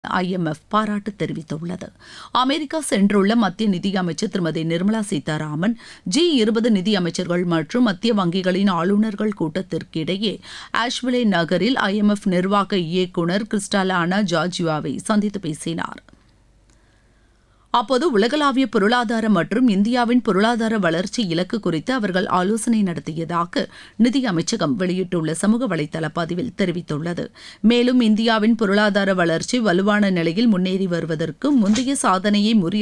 IMF பாராட்டு தெரிவித்துள்ளது America சென்றுள்ள மத்திய நிதியமைச்சர் திருமதி நிர்மலா சீதாராமன் ஜி இருபது நிதியமைச்சர்கள் மற்றும் மத்திய வங்கிகளின் ஆளுநர்கள் கூட்டத்திற்கிடையே ஆஷ்விலே நகரில் ஐஎம்எஃப் நிர்வாக இயக்குநர் கிறிஸ்டாலானா ஜார்ஜியாவை சந்தித்து பேசினார் அப்போது உலகளாவிய பொருளாதார மற்றும் இந்தியாவின் பொருளாதார வளர்ச்சி இலக்கு குறித்து அவர்கள் ஆலோசனை நடத்தியதாக நிதி அமைச்சகம் வெளியிட்டுள்ள சமூக வலைதள பதிவில் தெரிவித்துள்ளது மேலும் இந்தியாவின் பொருளாதார வளர்ச்சி வலுவான நிலையில் முன்னேறி வருவதற்கு முந்தைய சாதனையை முறிய